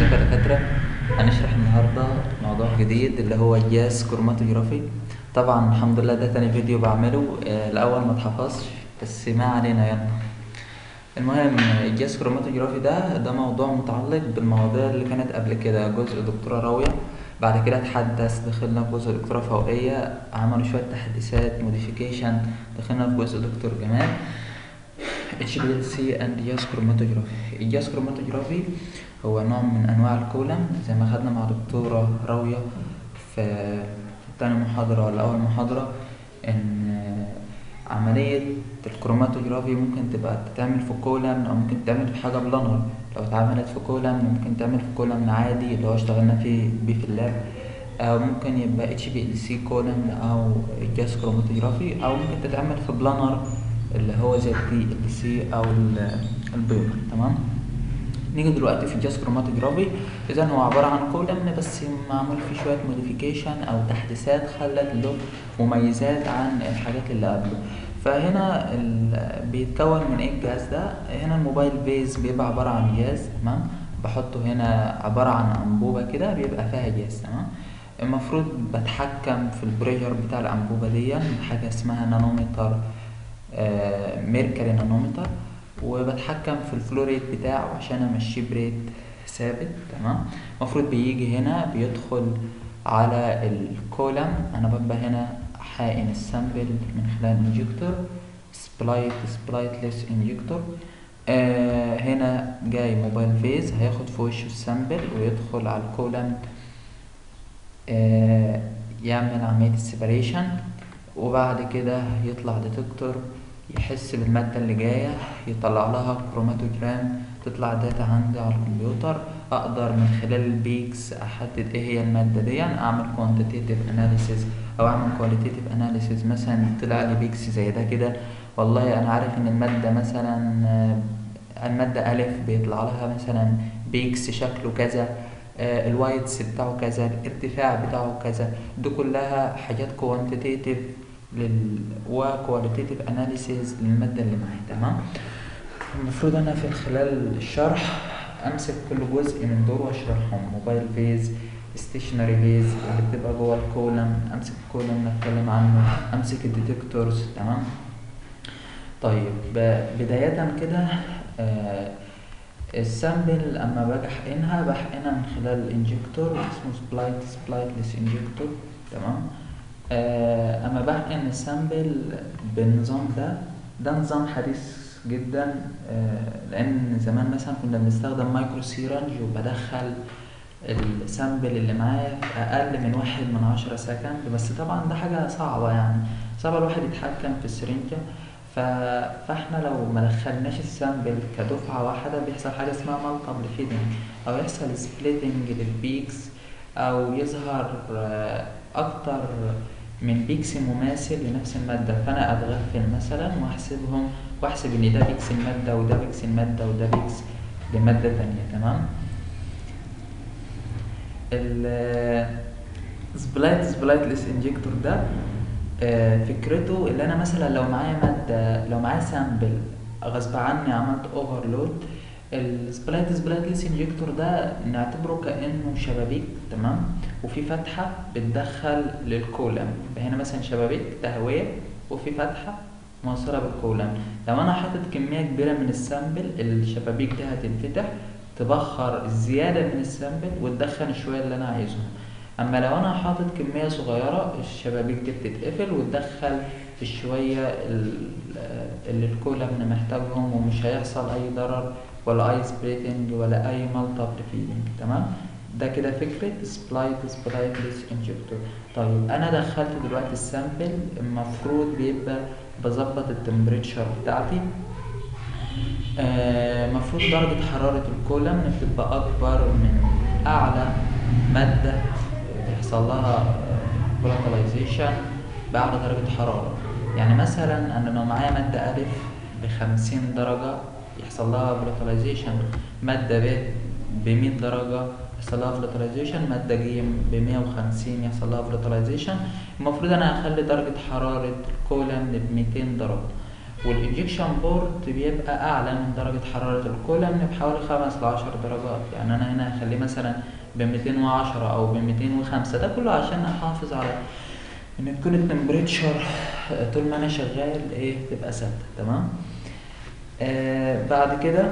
ازيكم يا دكاترة هنشرح النهاردة موضوع جديد اللي هو الجاز كروماتوجرافي طبعا الحمد لله ده تاني فيديو بعمله آه، الأول ما اتحفظش بس ما علينا يعني المهم الجاز كروماتوجرافي ده ده موضوع متعلق بالمواضيع اللي كانت قبل كده جزء دكتوراه راوية بعد كده اتحدث دخلنا في جزء دكتوراه فوقية عملوا شوية تحديثات موديفيكيشن دخلنا في جزء دكتور جمال HPLC and جاز كروماتوجرافي الجاز كروماتوجرافي هو نوع من انواع الكولم زي ما خدنا مع دكتورة راوية في تاني محاضرة ولا اول محاضرة ان عملية الكروماتوجرافي ممكن تبقى تتعمل في كولم او ممكن تعمل في حاجة بلانر لو اتعملت في كولم ممكن تعمل في كولم عادي اللي هو اشتغلنا فيه بيه في اللاب او ممكن يبقى اتش بي ال سي كولم او جاز كروماتوجرافي او ممكن تتعمل في بلانر اللي هو زي البي ال سي او ال- البيبر تمام نيجي دلوقتي في الجاز كروماتوجرافي اذا هو عباره عن كولم بس معمول فيه شويه موديفيكيشن او تحديثات خلت له مميزات عن الحاجات اللي قبله فهنا ال- بيتكون من ايه الجهاز ده هنا الموبايل بيز بيبقى عباره عن جهاز تمام بحطه هنا عباره عن انبوبه كده بيبقى فيها جهاز تمام المفروض بتحكم في البريشر بتاع الانبوبه دي حاجه اسمها نانومتر آه، ميركوري نانومتر وبتحكم في الفلو ريت بتاعه عشان امشيه بريت ثابت تمام المفروض بيجي هنا بيدخل على الكولم انا ببقى هنا حائن السامبل من خلال انجكتور سبلايت سبلايتلس انجكتور آه هنا جاي موبايل فيز هياخد في وشه السامبل ويدخل على الكولم آه يعمل عملية السيبريشن وبعد كده يطلع ديتكتور يحس بالمادة اللي جاية يطلع لها كروماتوجرام تطلع داتا عندي على الكمبيوتر اقدر من خلال البيكس احدد ايه هي المادة دي اعمل كوانتيتيف اناليسيز او اعمل كواليتيف اناليسيز مثلا طلع لي بيكس زي ده كده والله انا عارف ان المادة مثلا آه، المادة ألف بيطلع لها مثلا بيكس شكله كذا آه، الوايتس بتاعه كذا الارتفاع بتاعه كذا دي كلها حاجات كوانتيتيف لل وكواليتيف اناليسيز للماده اللي معايا تمام المفروض انا في خلال الشرح امسك كل جزء من دول واشرحهم موبايل فيز ستيشنري فيز اللي بتبقى جوه الكولم امسك الكولم نتكلم عنه امسك الديتكتورز تمام طيب ب- بداية كده آه السامبل اما باجي احقنها بحقنها من خلال انجكتور اسمه سبلايت سبلايتلس انجكتور تمام آه اما بحقن السامبل بالنظام ده ده نظام حديث جدا آه لان زمان مثلا كنا بنستخدم مايكرو سيرنج وبدخل السامبل اللي معايا في اقل من واحد من عشرة سكند بس طبعا ده حاجة صعبة يعني صعب الواحد يتحكم في السرنجة ف... فاحنا لو ما دخلناش السامبل كدفعة واحدة بيحصل حاجة اسمها مالتيبل فيدنج او يحصل سبليتنج للبيكس او يظهر آه، اكتر من بيكس مماثل لنفس المادة فانا اتغفل مثلا واحسبهم واحسب ان ده بيكس المادة وده بيكس المادة وده بيكس لمادة تانية تمام ال سبلايت سبلايتلس انجكتور ده آه، فكرته اللي انا مثلا لو معايا ماده لو معايا سامبل غصب عني عملت اوفرلود السبلايت سبلايتلس انجكتور ده نعتبره كانه شبابيك تمام وفي فتحه بتدخل للكولم يبقى هنا مثلا شبابيك تهويه وفي فتحه موصله بالكولم لو انا حاطط كميه كبيره من السامبل الشبابيك دي هتنفتح تبخر الزياده من السامبل وتدخل شويه اللي انا عايزهم اما لو انا حاطط كميه صغيره الشبابيك دي بتتقفل وتدخل الشويه ال- اللي الكولم محتاجهم ومش هيحصل اي ضرر ولا اي سبريتنج ولا اي مالتيبل فيدنج تمام ده كده فكرة سبلايت سبلايتلس انجكتور طيب انا دخلت دلوقتي السامبل المفروض بيبقى بظبط التمبريتشر بتاعتي آه، مفروض درجة حرارة الكولم بتبقى أكبر من أعلى مادة بيحصل لها فولاتيلايزيشن بأعلى درجة حرارة يعني مثلا أنا لو معايا مادة ألف بخمسين درجة يحصل لها فولاتيلايزيشن مادة ب بمية درجة يحصل لها فولاتيلايزيشن مادة ج بمية وخمسين يحصل لها فولاتيلايزيشن المفروض أنا أخلي درجة حرارة الكولم بميتين درجة والانجكشن بورت بيبقى اعلى من درجه حراره الكولن بحوالي 5 ل 10 درجات يعني انا هنا هخليه مثلا ب 210 او ب 205 ده كله عشان احافظ على ان تكون التمبريتشر طول ما انا شغال ايه تبقى ثابته تمام آه بعد كده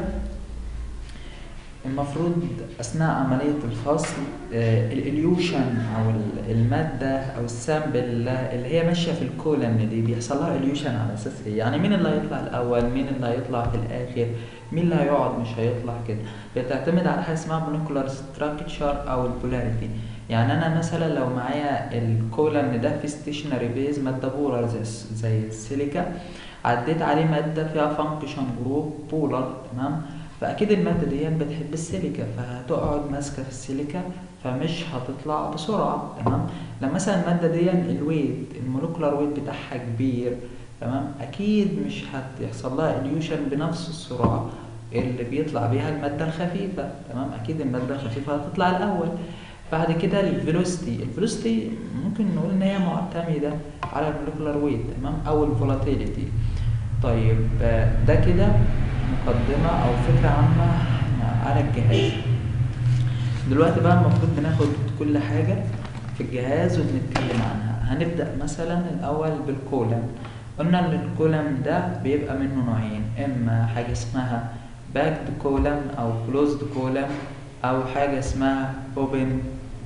المفروض اثناء عمليه الفصل آه الاليوشن او ال- الماده او السامبل اللي هي ماشيه في الكولن دي بيحصل لها اليوشن على اساس ايه يعني مين اللي هيطلع الاول مين اللي هيطلع في الاخر مين اللي هيقعد مش هيطلع كده بتعتمد على حاجه اسمها molecular structure او البولاريتي يعني انا مثلا لو معايا الكولن ده في ستيشنري بيز ماده بولار زي, زي السيليكا عديت عليه ماده فيها فانكشن جروب بولار تمام فاكيد الماده دي بتحب السيليكا فهتقعد ماسكه في السيليكا فمش هتطلع بسرعه تمام لما مثلا الماده دي الويت المولكولار ويت بتاعها كبير تمام اكيد مش هتحصل لها اليوشن بنفس السرعه اللي بيطلع بيها الماده الخفيفه تمام اكيد الماده الخفيفه هتطلع الاول بعد كده الفيلوسيتي الفيلوسيتي ممكن نقول ان هي معتمده على المولكولار ويت تمام او الفولاتيليتي طيب آه، ده كده مقدمه او فكره عامه على الجهاز دلوقتي بقى المفروض بناخد كل حاجه في الجهاز وبنتكلم عنها هنبدا مثلا الاول بالكولم قلنا ان الكولم ده بيبقى منه نوعين اما حاجه اسمها باكد كولم او كلوزد كولم او حاجه اسمها اوبن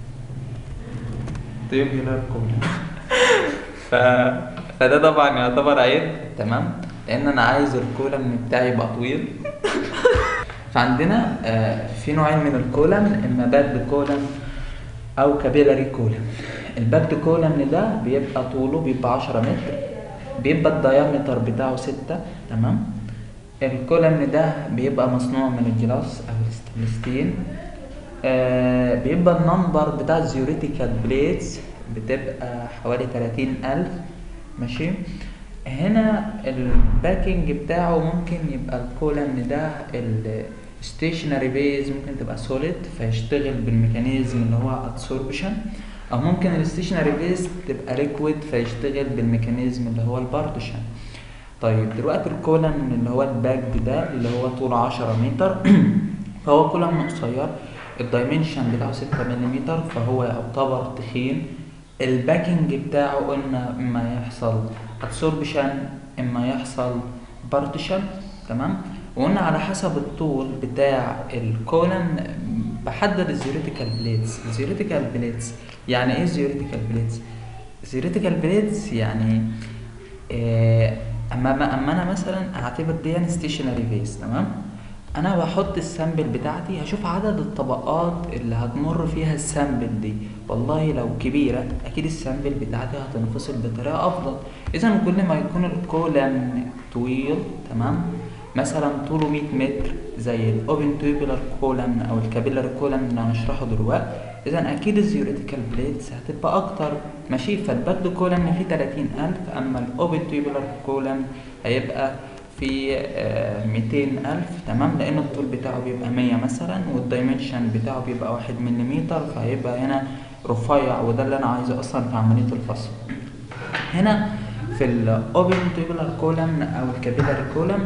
tubular كولم ف... فده طبعا يعتبر عيب تمام لان انا عايز الكولم بتاعي يبقى طويل فعندنا آه، في نوعين من الكولم اما باكد كولم او كابيلاري كولم الباكد كولم ده بيبقى طوله بيبقى 10 متر بيبقى الديامتر بتاعه 6 تمام الكولم ده بيبقى مصنوع من الجلاس او الستين آه بيبقى النمبر بتاع الزيوريتيكال بليتس بتبقى حوالي 30000 ماشي هنا الباكينج بتاعه ممكن يبقى الكولم ده الستيشنري بيز ممكن تبقى سوليد فيشتغل بالميكانيزم اللي هو ادسوربشن او ممكن الستيشنري بيز تبقى ليكويد فيشتغل بالميكانيزم اللي هو البارتيشن طيب دلوقتي الكولم اللي هو الباك ده اللي هو طوله 10 متر فهو كولم قصير الدايمنشن بتاعه 6 ملم فهو يعتبر تخين الباكينج بتاعه قلنا اما يحصل ادسوربشن اما يحصل بارتيشن تمام وقلنا على حسب الطول بتاع الكولم بحدد الزيوريتيكال بليتس الزيوريتيكال بليتس يعني ايه الزيوريتيكال بليتس الزيوريتيكال بليتس يعني إيه اما ما اما انا مثلا اعتبر دي ستيشنري فيس تمام انا بحط السامبل بتاعتي هشوف عدد الطبقات اللي هتمر فيها السامبل دي والله لو كبيره اكيد السامبل بتاعتي هتنفصل بطريقه افضل اذا كل ما يكون الكولم طويل تمام مثلا طوله 100 متر زي الاوبن تيوبولار كولم او الكابيلار كولم اللي هنشرحه دلوقتي اذا اكيد الزيوريتيكال بليتس هتبقى اكتر ماشي فالباك كولم فيه 30000 اما الاوبن تيوبولار كولم هيبقى في ميتين ألف تمام لأن الطول بتاعه بيبقى مية مثلا والدايمنشن بتاعه بيبقى واحد مليمتر فهيبقى هنا رفيع وده اللي أنا عايزه أصلا في عملية الفصل هنا في الأوبن تيبولار كولم أو الكابيلاري كولم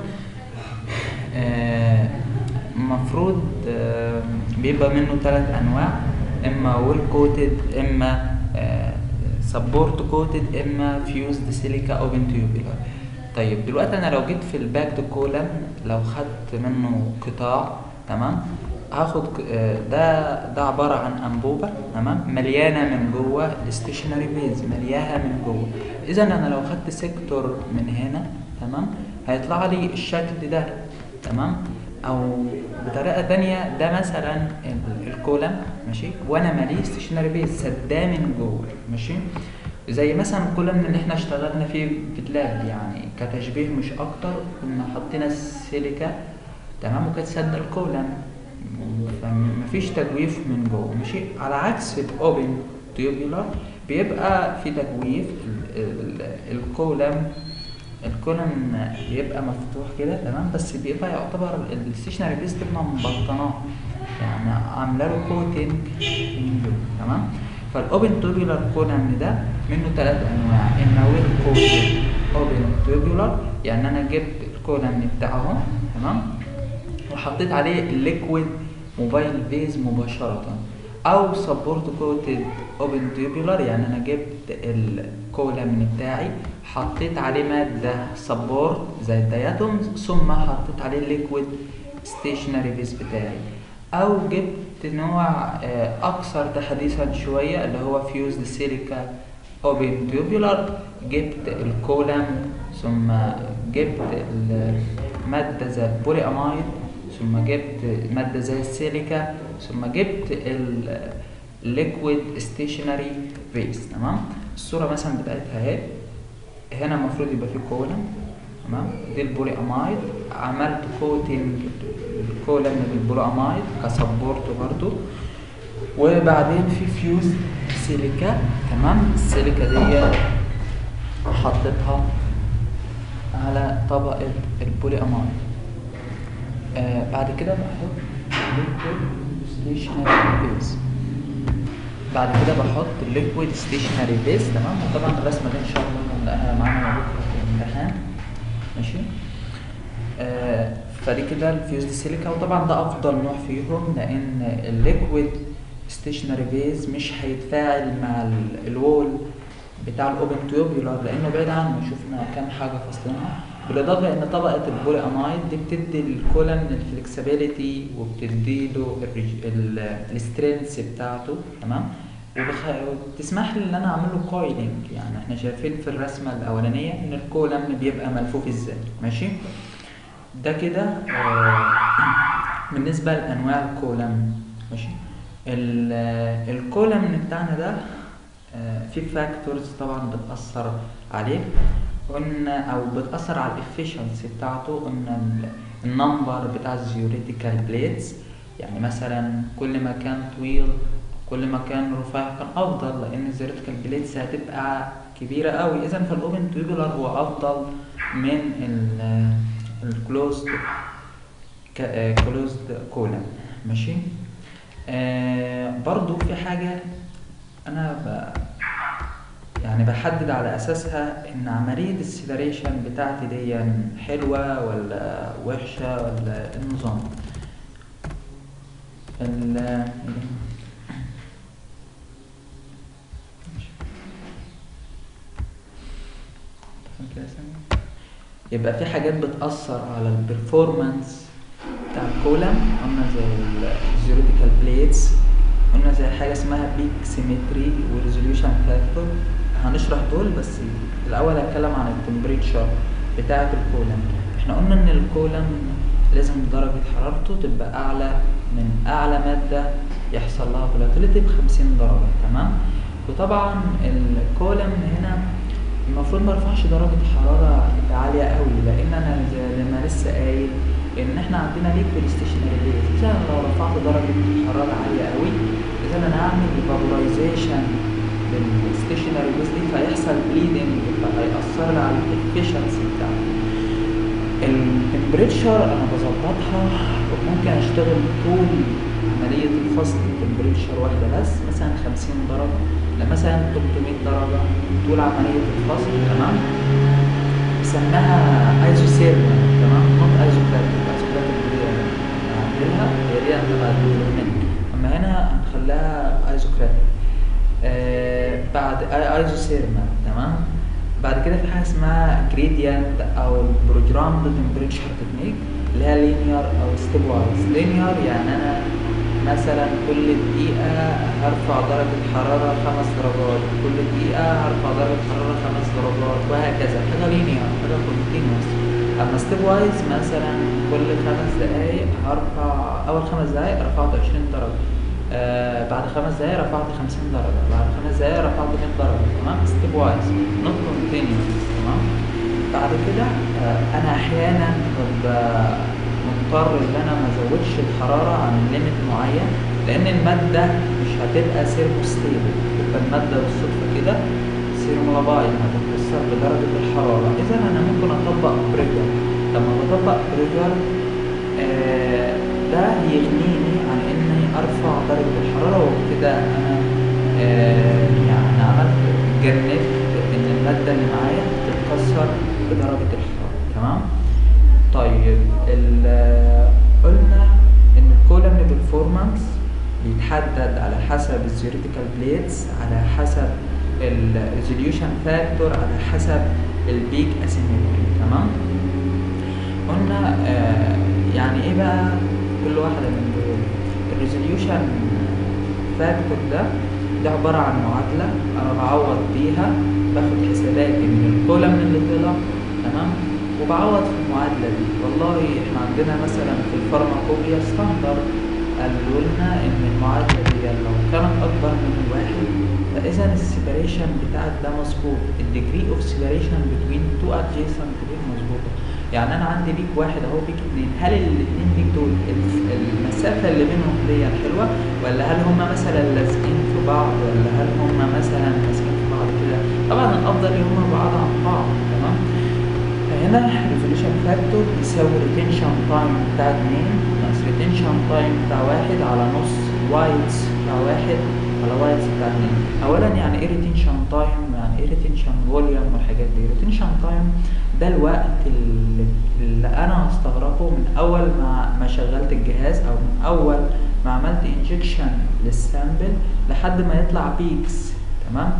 المفروض آه بيبقى منه ثلاث أنواع إما ويل كوتد إما سبورت كوتد إما فيوزد سيليكا أوبن تيوبولار طيب دلوقتي انا لو جيت في الباك كولم لو خدت منه قطاع تمام هاخد ده ده عباره عن انبوبه تمام مليانه من جوه الستيشنري بيز ملياها من جوه اذا انا لو خدت سيكتور من هنا تمام هيطلع لي الشكل ده تمام او بطريقه تانية ده مثلا الكولم ماشي وانا ماليه ستيشنري بيز سداه من جوه ماشي زي مثلا الكولم اللي احنا اشتغلنا فيه في اللاب يعني كتشبيه مش اكتر كنا حطينا السيليكا تمام وكانت سد الكولم فمفيش تجويف من جوه ماشي على عكس الاوبن تيوبولار بيبقى في تجويف الكولم الكولم بيبقى مفتوح كده تمام بس بيبقى يعتبر الستيشنري بيس تبقى مبطناه يعني عامله له كوتنج من جوه تمام فالاوبن تيوبولار كولم ده منه ثلاث انواع اما ويل كوتد اوبن تيوبولار يعني انا جبت الكولم بتاعه تمام وحطيت عليه الليكويد موبايل فيز مباشرة او سبورت كوتد اوبن تيوبولار يعني انا جبت الكولم بتاعي حطيت عليه مادة سبورت زي الدياتومز ثم حطيت عليه الليكويد ستيشنري فيز بتاعي او جبت نوع آه، اكثر تحديثا شوية اللي هو فيوزد سيليكا اوبن تيوبولار جبت الكولم ثم جبت المادة زي البولي امايد ثم جبت مادة زي السيليكا ثم جبت الليكويد ستيشنري فيس تمام الصورة مثلا بتاعتها اهي هنا المفروض يبقى في كولم تمام دي البولي امايد عملت كوتنج الكولم بالبولي امايد كسبورت برضو وبعدين في فيوز سيليكا تمام السيليكا دي حطيتها على طبقة البولي امايد آه بعد كده بحط liquid stationary base بعد كده بحط الليكويد ستيشنري بيس تمام وطبعا الرسمه دي ان شاء الله هنلاقيها معانا بكره في الامتحان ماشي آه فدي كده الفيوزد سيليكا وطبعا ده افضل نوع فيهم لان الليكويد ستيشنري بيز مش هيتفاعل مع ال- الوول بتاع الاوبن تيوبولار لانه بعيد عنه شفنا كام حاجه فاصلينها بالاضافه ان طبقه البولي امايد دي بتدي الكولن الفلكسبيليتي وبتدي له السترينث بتاعته تمام وبخ... وبتسمح لي ان انا اعمل له كويلنج يعني احنا شايفين في الرسمه الاولانيه ان الكولم بيبقى ملفوف ازاي ماشي ده كده آه، بالنسبه لانواع الكولم ماشي ال- آه، الكولم بتاعنا ده آه، في فاكتورز طبعا بتاثر عليه قلنا او بتاثر على الافشنسي بتاعته قلنا ال- النمبر بتاع الزيوريتيكال بليدز يعني مثلا كل ما كان طويل كل ما كان رفيع كان افضل لان الزيوريتيكال بليدز هتبقى كبيره قوي اذا فالاوبن تيوبولار هو افضل من الكلوزد كلوزد كولم ماشي آه برضو في حاجه انا ب... يعني بحدد على اساسها ان عمليه السيبريشن بتاعتي دي حلوه ولا وحشه ولا إيه النظام ال كده ثانية. يبقى في حاجات بتأثر على البرفورمانس بتاع الكولم قلنا زي الزيوريتيكال بليتس قلنا زي حاجة اسمها بيك سيمتري وريزوليوشن فاكتور هنشرح دول بس الأول هتكلم عن التمبريتشر بتاعة الكولم احنا قلنا ان الكولم لازم درجة حرارته تبقى أعلى من أعلى مادة يحصل لها فولاتيليتي بخمسين درجة تمام وطبعا الكولم هنا المفروض ما ارفعش درجة حرارة تبقى عالية قوي لأن أنا زي ما لسه قايل إن إحنا عندنا ليكويد ستيشنري بيز إذا أنا لو رفعت درجة حرارة عالية قوي إذا أنا هعمل فابورايزيشن للستيشنري بيز دي فيحصل بليدنج فهيأثر لي على الإفشنسي بتاعتي التمبريتشر أنا بظبطها وممكن أشتغل طول عملية الفصل تمبريتشر واحدة بس مثلا 50 درجة لمثلا 300 درجة طول عملية الفصل تمام سماها ايزوثيرمال تمام نوت ايزوكلاتيك ايزوكلاتيك دي هعملها هي دي هتبقى منك اما هنا هنخليها ايزوكلاتيك آه بعد ايزوثيرمال تمام بعد كده في حاجه اسمها جريديانت او البروجرامد تمبريتشر تكنيك اللي هي لينير او ستيب وايز لينير يعني انا مثلا كل دقيقة هرفع درجة حرارة خمس درجات كل دقيقة هرفع درجة حرارة خمس درجات وهكذا حاجة لينير حاجة كونتينوس أما ستيب وايز مثلا كل خمس دقايق هرفع أول خمس دقايق رفعت عشرين درجة آه بعد خمس دقايق رفعت خمسين درجة بعد خمس دقايق رفعت مية درجة تمام ستيب وايز نوت كونتينوس تمام بعد كده آه أنا أحيانا ببقى مضطر ان انا ما ازودش الحراره عن ليميت معين لان الماده مش هتبقى سيرموستيبل تبقى الماده بالصدفه كده سيرمولابايل هتتاثر بدرجه الحراره اذا انا ممكن اطبق بريجر لما بطبق بريجر آه ده يغنيني عن اني ارفع درجه الحراره وبكده انا آه يعني عملت جنبت ان الماده اللي معايا تتكسر في درجة الحرارة تمام طيب ال- قلنا ان الكولم بيرفورمانس بيتحدد على حسب الثيوريتيكال بليتس على حسب الريزوليوشن فاكتور على حسب البيك اسيمتري تمام قلنا آه يعني ايه بقى كل واحدة من دول الريزوليوشن فاكتور ده ده عبارة عن معادلة أنا بعوض بيها باخد حساباتي من الكولم اللي طلع تمام وبعوض في المعادلة دي والله احنا عندنا مثلا في الفارماكوبيا ستاندرد قالوا لنا ان المعادلة دي لو كانت أكبر من واحد فإذا السيبريشن بتاعك ده مظبوط الديجري اوف سيبريشن بين تو adjacent بين مظبوطة يعني أنا عندي بيك واحد أهو بيك اتنين هل الاتنين بيك دول الف- المسافة اللي بينهم دي حلوة ولا هل هما مثلا لازقين في بعض ولا هل هما مثلا ماسكين في بعض كده طبعا الأفضل إن هما بعاد عن بعض تمام فهنا ريزوليوشن فاكتور يساوي ريتنشن تايم بتاع اتنين ناقص ريتنشن تايم بتاع واحد على نص وايتس بتاع واحد على وايتس بتاع اتنين اولا يعني ايه ريتنشن تايم يعني ايه ريتنشن فوليوم والحاجات دي ريتنشن تايم ده الوقت اللي, اللي انا هستغرقه من اول ما ما شغلت الجهاز او من اول ما عملت انجكشن للسامبل لحد ما يطلع بيكس تمام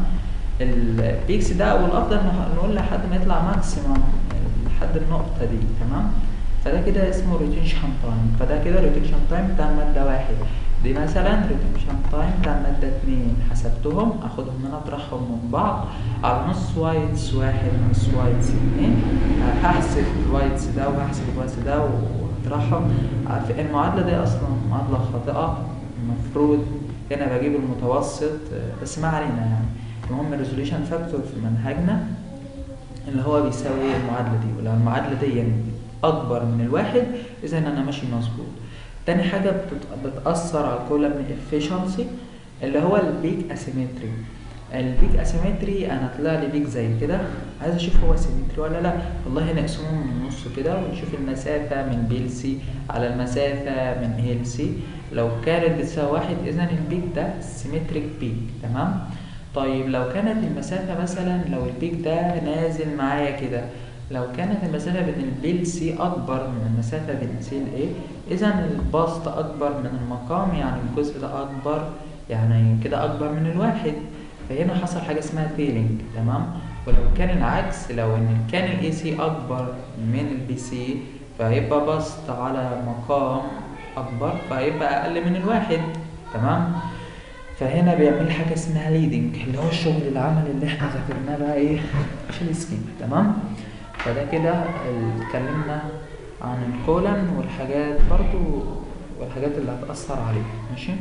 البيكس ده او الافضل إن نقول لحد ما يطلع ماكسيمم لحد النقطة دي تمام فده كده اسمه ريتنشن تايم فده كده ريتنشن تايم بتاع مادة واحد دي مثلا ريتنشن تايم بتاع مادة اتنين حسبتهم اخدهم من اطرحهم من بعض على نص وايتس واحد نص وايتس اتنين هحسب الوايتس ده وهحسب الوايتس ده واطرحهم في المعادلة دي اصلا معادلة خاطئة المفروض هنا بجيب المتوسط بس ما علينا يعني المهم الريزوليوشن فاكتور في منهجنا اللي هو بيساوي المعادلة دي ولو المعادلة دي يعني أكبر من الواحد إذا أنا ماشي مظبوط تاني حاجة بتت- بتأثر على الكولم efficiency اللي هو البيك اسيمتري البيك اسيمتري انا طلع لي بيك زي كده عايز اشوف هو سيمتري ولا لا والله نقسمهم من النص كده ونشوف المسافة من بي ال سي على المسافة من اي ال سي لو كانت بتساوي واحد اذا البيك ده سيمتريك بيك تمام طيب لو كانت المسافة مثلا لو البيك ده نازل معايا كده لو كانت المسافة بين البي سي أكبر من المسافة بين سي ل A إذا البسط أكبر من المقام يعني الجزء ده أكبر يعني كده أكبر من الواحد فهنا حصل حاجة اسمها تيلينج تمام ولو كان العكس لو إن كان ال AC أكبر من ال BC فهيبقى بسط على مقام أكبر فهيبقى أقل من الواحد تمام فهنا بيعمل حاجة اسمها ليدنج اللي هو الشغل العملي اللي احنا ذاكرناه بقى ايه في السكيم تمام فده كده ال- اتكلمنا عن الكولن والحاجات برضو والحاجات اللي هتأثر عليه ماشي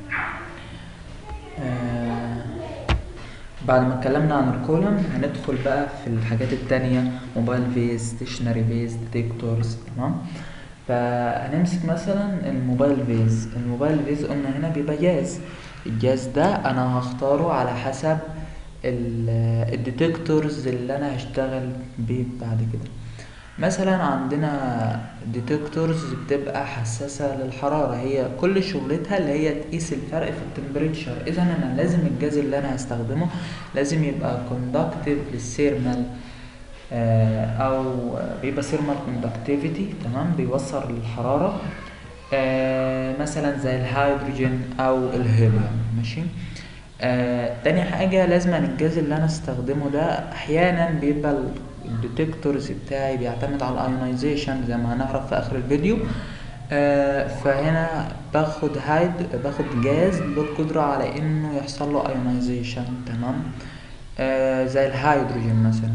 آه بعد ما اتكلمنا عن الكولم هندخل بقى في الحاجات التانية موبايل فيز ستيشنري فيز ديتكتورز تمام فهنمسك مثلا الموبايل فيز الموبايل فيز قلنا هنا بيبقى جهاز الجهاز ده انا هختاره على حسب الديتكتورز اللي انا هشتغل بيه بعد كده مثلا عندنا ديتكتورز بتبقى حساسة للحرارة هي كل شغلتها اللي هي تقيس الفرق في التمبريتشر اذا انا لازم الجهاز اللي انا هستخدمه لازم يبقى كوندكتيف للسيرمال آه، او بيبقى سيرمال كوندكتيفيتي تمام بيوصل الحرارة آه، مثلا زي الهيدروجين او الهيليوم ماشي آه، تاني حاجة لازم الجهاز اللي انا استخدمه ده احيانا بيبقى الديتكتورز بتاعي بيعتمد على الايونايزيشن زي ما هنعرف في اخر الفيديو آه، فهنا باخد هايد باخد جاز له القدرة على انه يحصل له ايونايزيشن تمام آه، زي الهيدروجين مثلا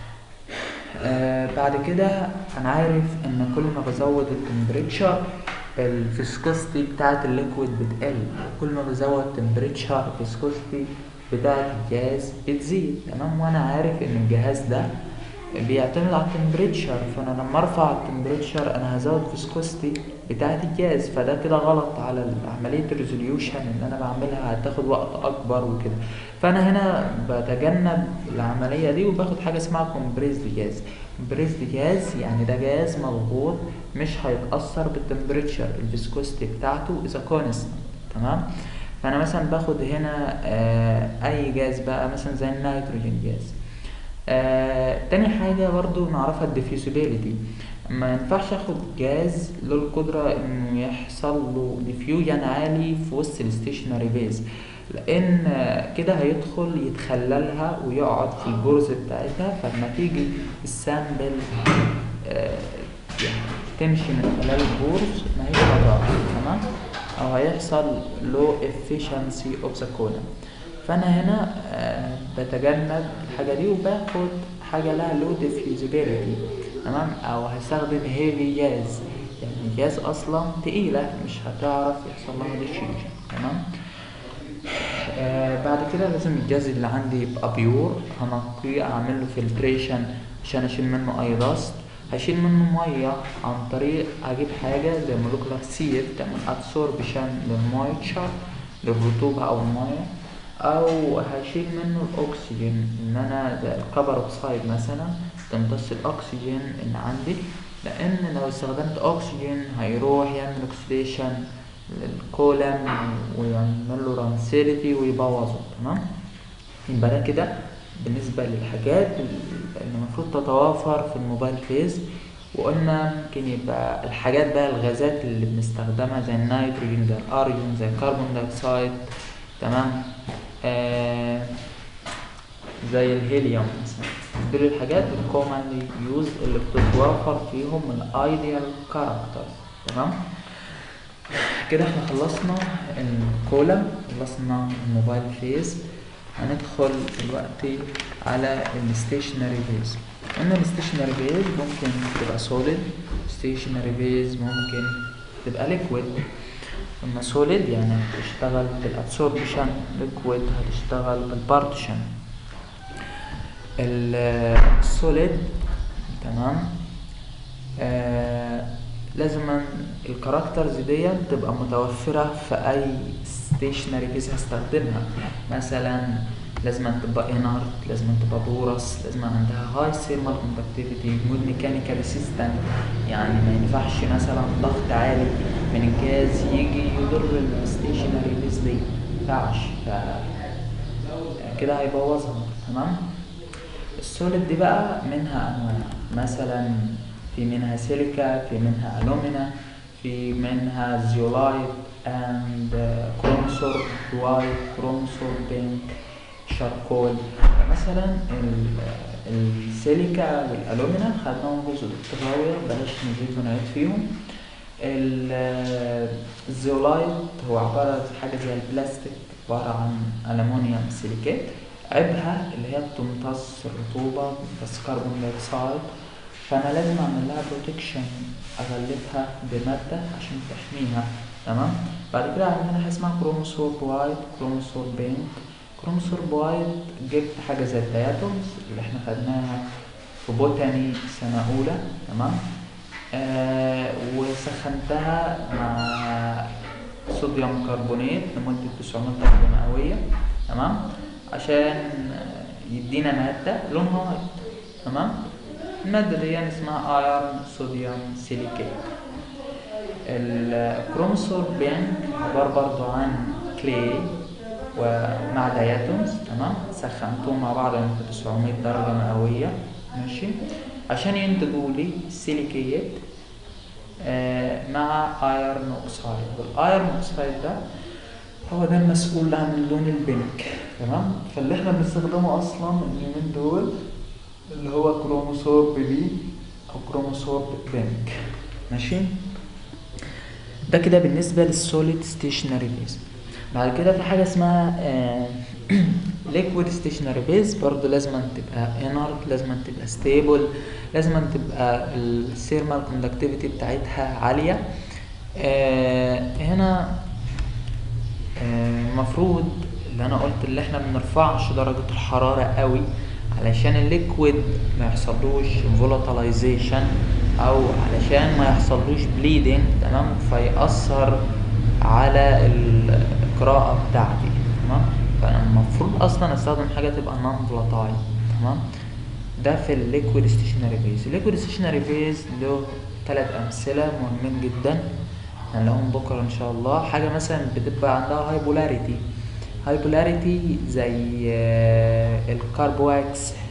آه بعد كده انا عارف ان كل ما بزود التمبريتشر الفيسكوستي بتاعت الليكويد بتقل كل ما بزود التمبريتشر الفيسكوستي بتاعت الجهاز بتزيد تمام وانا عارف ان الجهاز ده بيعتمد على التمبريتشر فانا لما ارفع التمبريتشر انا هزود فيسكوستي بتاعت الجهاز فده كده غلط على عملية الريزوليوشن اللي انا بعملها هتاخد وقت اكبر وكده فانا هنا بتجنب العملية دي وباخد حاجة اسمها كومبريسد جاز كومبريسد جاز يعني ده جاز مضغوط مش هيتأثر بالتمبريتشر الفيسكوستي بتاعته اذا كونستنت تمام فانا مثلا باخد هنا آه اي جاز بقى مثلا زي النيتروجين جاز آه تاني حاجة برضو نعرفها الديفيوزابيلتي ما ينفعش اخد جاز له القدرة انه يحصل له ديفيوجن عالي في وسط الستيشنري بيز لان آه، كده هيدخل يتخللها ويقعد في الجرز بتاعتها فلما تيجي السامبل آه، يعني تمشي من خلال الجرز ما هيش هتقع تمام او هيحصل low efficiency of the column فانا هنا آه، بتجنب الحاجه دي وباخد حاجه لها low diffusibility تمام او هستخدم heavy جاز يعني جاز اصلا تقيله مش هتعرف يحصل لها diffusion تمام آه بعد كده لازم الجاز اللي عندي يبقى بيور هنقيه اعمل له فلتريشن عشان اشيل منه اي داست هشيل منه ميه عن طريق اجيب حاجه زي مولكولار سيف تعمل ادسوربشن للمويتشر للرطوبه او الميه او هشيل منه الاكسجين ان انا زي الكبر اوكسايد مثلا تمتص الاكسجين اللي عندي لان لو استخدمت اكسجين هيروح يعمل اوكسيديشن للكولم ويعمل له رانسيلتي ويبوظه تمام يبقى ده كده بالنسبة للحاجات اللي المفروض تتوافر في الموبايل فيز وقلنا ممكن يبقى الحاجات بقى الغازات اللي بنستخدمها زي النيتروجين زي الاريون زي الكربون دايوكسيد تمام آه زي الهيليوم مثلا دول الحاجات الكومنلي يوز اللي بتتوافر فيهم الايديال كاركتر تمام كده احنا خلصنا الكولا خلصنا الموبايل فيز هندخل دلوقتي على الستيشنري بيز قلنا الستيشنري بيز ممكن تبقى سوليد ستيشنري بيز ممكن تبقى ليكويد قلنا سوليد يعني هتشتغل بالابسوربشن ليكويد هتشتغل بالبارتيشن السوليد تمام آه لازم الكاركترز دي تبقى متوفرة في أي ستيشنري بيز هستخدمها مثلا لازم تبقى انارت لازم تبقى بورس لازم عندها هاي ثيرمال كوندكتيفيتي جود ميكانيكال ريسيستنت يعني ما ينفعش مثلا ضغط عالي من الجاز يجي يضر الستيشنري بيز دي ما ينفعش ف كده هيبوظها تمام السوليد دي بقى منها انواع مثلا في منها سيليكا في منها الومينا في منها زيولايت اند كرومسور وايت كرومسور بينك شاركول مثلا السيليكا والالومينا خدناهم جزء التراوية بلاش نزيد ونعيد فيهم الزيولايت هو عبارة عن حاجة زي البلاستيك عبارة عن ألمونيوم سيليكات عيبها اللي هي بتمتص الرطوبة بتمتص كربون دايوكسيد فأنا لازم أعمل لها بروتكشن أغلفها بمادة عشان تحميها تمام بعد كده عندنا حاجة اسمها كروموسور وايت كروموسور بينك كروموسور وايت جبت حاجة زي الدياتومز اللي احنا خدناها في بوتاني سنة أولى تمام آه وسخنتها مع صوديوم كربونات لمدة 900 درجة مئوية تمام عشان يدينا مادة لونها وايت تمام المادة دي يعني اسمها ايرون صوديوم سيليكيت الكروموسور بينك عبارة برضو عن كلي ومع دياتومز تمام سخنتهم مع بعض لمدة 900 درجة مئوية ماشي عشان ينتجوا لي سيليكيت آه مع ايرون اوكسايد والايرون اوكسايد ده هو ده المسؤول عن اللون البنك تمام فاللي احنا بنستخدمه اصلا اليومين دول اللي هو كروموسور بي او كروموسور بنك ماشي ده كده بالنسبة للسوليد ستيشنري بيز بعد كده في حاجة اسمها ليكويد ستيشنري بيز برضو لازم تبقى انارت لازم تبقى ستيبل لازم تبقى الثيرمال كوندكتيفيتي بتاعتها عالية آه هنا المفروض آه اللي انا قلت اللي احنا بنرفعش درجة الحرارة قوي علشان الليكويد ما يحصلوش فولاتلايزيشن او علشان ما يحصلوش بليدنج تمام فيأثر على القراءة بتاعتي تمام فانا المفروض اصلا استخدم حاجة تبقى نون فولاتايل تمام ده في الليكويد ستيشنري بيز الليكويد ستيشنري بيز له ثلاث امثلة مهمين جدا هنلاقيهم بكرة ان شاء الله حاجة مثلا بتبقى عندها هاي بولاريتي هاي بولاريتي زي الكاربواكس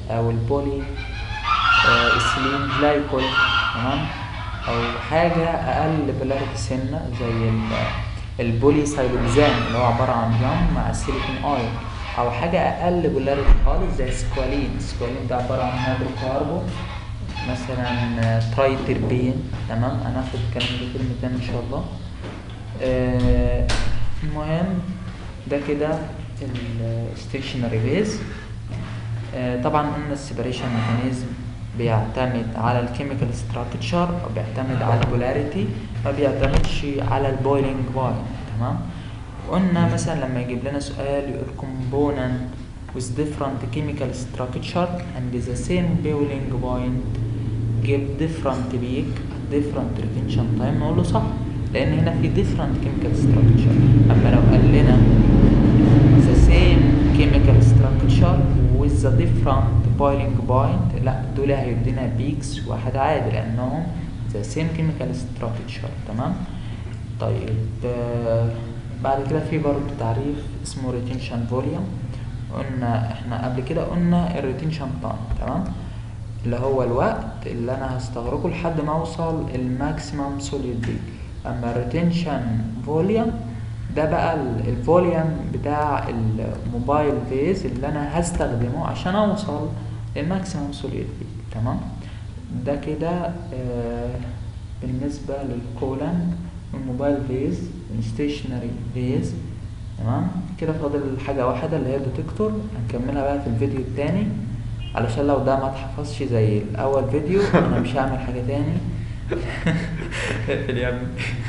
او البولي آه، ايثيلين جلايكول تمام او حاجه اقل بولاريتي سنه زي ال- البولي سايلوكسان اللي هو عباره عن جام مع سيليكون اويل او حاجه اقل بولاريتي خالص زي السكوالين السكوالين ده عباره عن هيدروكاربون مثلا تراي تربين تمام هناخد الكلام ده كلمتين ان شاء الله آه، المهم ده كده الستيشنري بيز طبعا قلنا السيبريشن ميكانيزم بيعتمد على الكيميكال ستراكشر او بيعتمد على البولاريتي ما بيعتمدش على البويلنج بوينت تمام قلنا مثلا لما يجيب لنا سؤال يقول component with different chemical structure and the same boiling point give different peak different retention time نقول له صح لان هنا في different chemical structure اما لو قال لنا the same chemical structure with the different boiling point لا دول هيدينا بيكس واحد عادي لانهم the same chemical structure تمام طيب آه، بعد كده في برضه تعريف اسمه retention volume قلنا احنا قبل كده قلنا الريتنشن تايم تمام اللي هو الوقت اللي انا هستغرقه لحد ما اوصل الماكسيمم سوليد بي اما الريتنشن فوليوم ده بقى ال- الفوليوم بتاع الموبايل فيز اللي انا هستخدمه عشان اوصل للماكسيمم سوليد بي تمام ده كده آه بالنسبة للكولن الموبايل فيز الستيشنري فيز تمام كده فاضل حاجة واحدة اللي هي الديتكتور هنكملها بقى في الفيديو التاني علشان لو ده ما اتحفظش زي الأول فيديو أنا مش هعمل حاجة تاني اقفل يا ابني